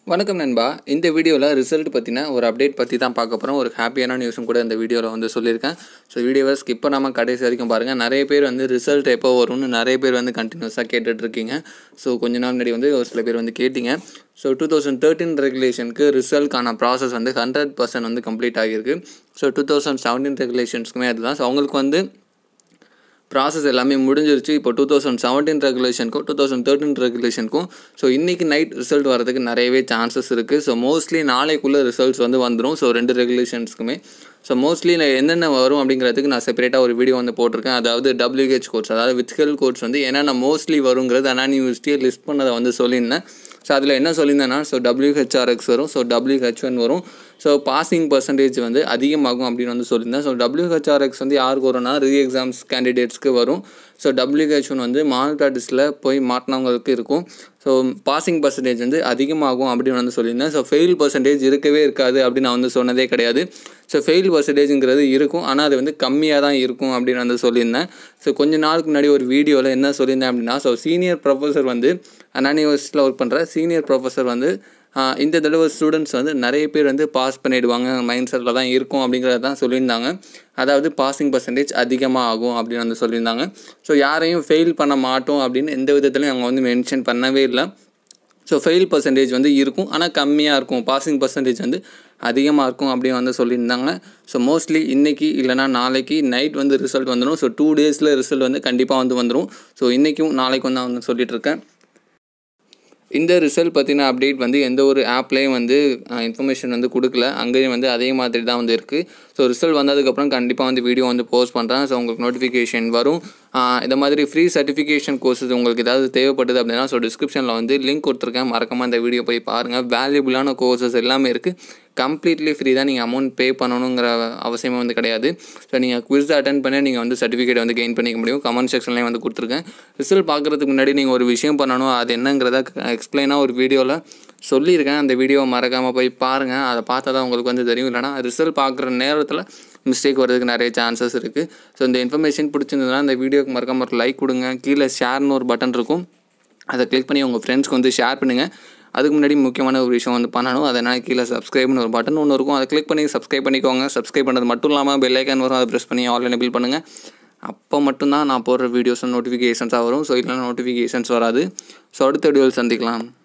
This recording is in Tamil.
வணக்கம் நண்பா இந்த வீடியோவில் ரிசல்ட் பற்றின ஒரு அப்டேட் பற்றி தான் பார்க்க போகிறோம் ஒரு ஹாப்பியான நியூஸும் கூட இந்த வீடியோவில் வந்து சொல்லியிருக்கேன் ஸோ வீடியோவை ஸ்கிப் பண்ணாமல் கடைசி வரைக்கும் பாருங்கள் நிறைய பேர் வந்து ரிசல்ட் எப்போ வரும்னு நிறைய பேர் வந்து கண்டினியூஸாக கேட்டுட்ருக்கீங்க ஸோ கொஞ்ச நாள் முன்னாடி வந்து ஒரு சில பேர் வந்து கேட்டிங்க ஸோ டூ தௌசண்ட் தேர்ட்டின் ரெகுலேஷனுக்கு ரிசல்ட்கான ப்ராசஸ் வந்து ஹண்ட்ரட் பர்சன்ட் வந்து கம்ப்ளீட் ஆகியிருக்கு ஸோ டூ தௌசண்ட் செவன்டீன் ரெகுலேஷன்ஸ்க்குமே அதுதான் ஸோ அவங்களுக்கு வந்து ப்ராசஸ் எல்லாமே முடிஞ்சிருச்சு இப்போ டூ தௌசண்ட் செவன்டீன் ரெகுலேஷனுக்கும் டூ தௌசண்ட் தேர்ட்டின் ரெகுலேஷனுக்கும் ஸோ இன்றைக்கி நைட் ரிசல்ட் வரதுக்கு நிறையவே சான்சஸ் இருக்குது ஸோ மோஸ்ட்லி நாளைக்குள்ளே ரிசல்ட்ஸ் வந்து வந்துடும் ஸோ ரெண்டு ரெகுலேஷன்ஸ்க்குமே ஸோ மோஸ்ட்லி நான் என்னென்ன வரும் அப்படிங்கிறதுக்கு நான் செப்பரேட்டாக ஒரு வீடியோ வந்து போட்டிருக்கேன் அதாவது டபிள்யூஹெச் கோர்ஸ் அதாவது வித்கல் கோர்ஸ் வந்து என்னென்ன மோஸ்ட்லி வருங்கிறது அனானி யூனிவர்சிட்டியை லிஸ்ட் பண்ணதை வந்து சொல்லியிருந்தேன் ஸோ அதில் என்ன சொல்லியிருந்தேன்னா ஸோ டபிள்யூஹெச்ஆர்எக்ஸ் வரும் ஸோ டபிள்யூஹெச் ஒன் வரும் ஸோ பாசிங் பர்சன்டேஜ் வந்து அதிகமாகும் அப்படின்னு வந்து சொல்லியிருந்தேன் ஸோ டபிள்யூஹெச்ஆர்எக்ஸ் வந்து யாருக்கு வரும்னா ரீ எக்ஸாம்ஸ் கேண்டிடேட்ஸ்க்கு வரும் ஸோ டபிள்யூஹெச் ஒன் வந்து மானிட்டாட்டிஸில் போய் மாட்டினவங்களுக்கு இருக்கும் ஸோ பாசிங் பர்சன்டேஜ் வந்து அதிகமாகும் அப்படின்னு வந்து சொல்லியிருந்தேன் ஸோ ஃபெயில் பர்சன்டேஜ் இருக்கவே இருக்காது அப்படின்னு நான் வந்து சொன்னதே கிடையாது ஸோ ஃபெயில் பர்சன்டேஜுங்கிறது இருக்கும் ஆனால் அது வந்து கம்மியாக தான் இருக்கும் அப்படின்னு வந்து சொல்லியிருந்தேன் ஸோ கொஞ்ச நாளுக்கு முன்னாடி ஒரு வீடியோவில் என்ன சொல்லியிருந்தேன் அப்படின்னா ஸோ சீனியர் ப்ரொஃபஸர் வந்து அண்ணா யூனிவர்சிட்டியில் ஒர்க் பண்ணுற சீனியர் ப்ரொஃபஸர் வந்து இந்த தடவை ஸ்டூடெண்ட்ஸ் வந்து நிறைய பேர் வந்து பாஸ் பண்ணிவிடுவாங்க மைண்ட் செட்டில் தான் இருக்கும் அப்படிங்கிறத தான் சொல்லியிருந்தாங்க அதாவது பாசிங் பர்சன்டேஜ் அதிகமாக ஆகும் அப்படின்னு வந்து சொல்லியிருந்தாங்க ஸோ யாரையும் ஃபெயில் பண்ண மாட்டோம் அப்படின்னு எந்த விதத்துலையும் அவங்க வந்து மென்ஷன் பண்ணவே இல்லை ஸோ ஃபெயில் பர்சன்டேஜ் வந்து இருக்கும் ஆனால் கம்மியாக இருக்கும் பாசிங் பர்சன்டேஜ் வந்து அதிகமாக இருக்கும் அப்படின்னு வந்து சொல்லியிருந்தாங்க ஸோ மோஸ்ட்லி இன்றைக்கி இல்லைனா நாளைக்கு நைட் வந்து ரிசல்ட் வந்துடும் ஸோ டூ டேஸில் ரிசல்ட் வந்து கண்டிப்பாக வந்து வந்துடும் ஸோ இன்றைக்கும் நாளைக்கும் தான் வந்து சொல்லிகிட்ருக்கேன் இந்த ரிசல்ட் பற்றின அப்டேட் வந்து எந்த ஒரு ஆப்லேயும் வந்து இன்ஃபர்மேஷன் வந்து கொடுக்கல அங்கேயும் வந்து அதே மாதிரி தான் வந்து இருக்குது ஸோ ரிசல்ட் வந்ததுக்கப்புறம் கண்டிப்பாக வந்து வீடியோ வந்து போஸ்ட் பண்ணுறேன் ஸோ உங்களுக்கு நோட்டிஃபிகேஷன் வரும் இந்த மாதிரி ஃப்ரீ சர்டிஃபிகேஷன் கோர்சஸ் உங்களுக்கு ஏதாவது தேவைப்படுது அப்படின்னா ஸோ டிஸ்கிரிப்ஷனில் வந்து லிங்க் கொடுத்துருக்கேன் மறக்காமல் அந்த வீடியோ போய் பாருங்கள் வேல்யூபிளான கோர்சஸ் எல்லாமே இருக்குது கம்ப்ளீட்லி ஃப்ரீ தான் நீங்கள் அமௌண்ட் பே பண்ணணுங்கிற அவசியமே வந்து கிடையாது ஸோ நீங்கள் குவிஸ் அட்டன் பண்ணி நீங்கள் வந்து சர்டிஃபிகேட் வந்து கெயின் பண்ணிக்க முடியும் கமெண்ட் செக்ஷன்லேயும் வந்து கொடுத்துருக்கேன் ரிசல்ட் பார்க்குறதுக்கு முன்னாடி நீங்கள் ஒரு விஷயம் பண்ணணும் அது என்னங்கிறத எக்ஸ்பிளைனாக ஒரு வீடியோவில் சொல்லியிருக்கேன் அந்த வீடியோவை மறக்காமல் போய் பாருங்கள் அதை பார்த்தா தான் உங்களுக்கு வந்து தெரியும் இல்லைனா ரிசல்ட் பார்க்குற நேரத்தில் மிஸ்டேக் வரதுக்கு நிறைய சான்சஸ் இருக்குது ஸோ இந்த இன்ஃபர்மேஷன் பிடிச்சிருந்ததுன்னா இந்த வீடியோக்கு மறக்காம ஒரு லைக் கொடுங்க கீழே ஷேர்னு ஒரு பட்டன் இருக்கும் அதை கிளிக் பண்ணி உங்கள் ஃப்ரெண்ட்ஸ்க்கு வந்து ஷேர் பண்ணுங்கள் அதுக்கு முன்னாடி முக்கியமான ஒரு விஷயம் வந்து பண்ணணும் அதனால் கீழே சப்ஸ்கிரைப்னு ஒரு பட்டன் ஒன்று இருக்கும் அதை கிளிக் பண்ணி சப்ஸ்கிரைப் பண்ணிக்கோங்க சப்ஸ்கிரைப் பண்ணுறது மட்டும் இல்லாமல் பெல் ஐக்கான் வரும் அதை ப்ரெஸ் பண்ணி ஆன்லைன் பில் பண்ணுங்கள் அப்போ மட்டும்தான் நான் போடுற வீடியோஸ் நோட்டிஃபிகேஷன்ஸாக வரும் ஸோ இல்லைனா நோட்டிஃபிகேஷன்ஸ் வராது ஸோ அடுத்த வீடியோவில் சந்திக்கலாம்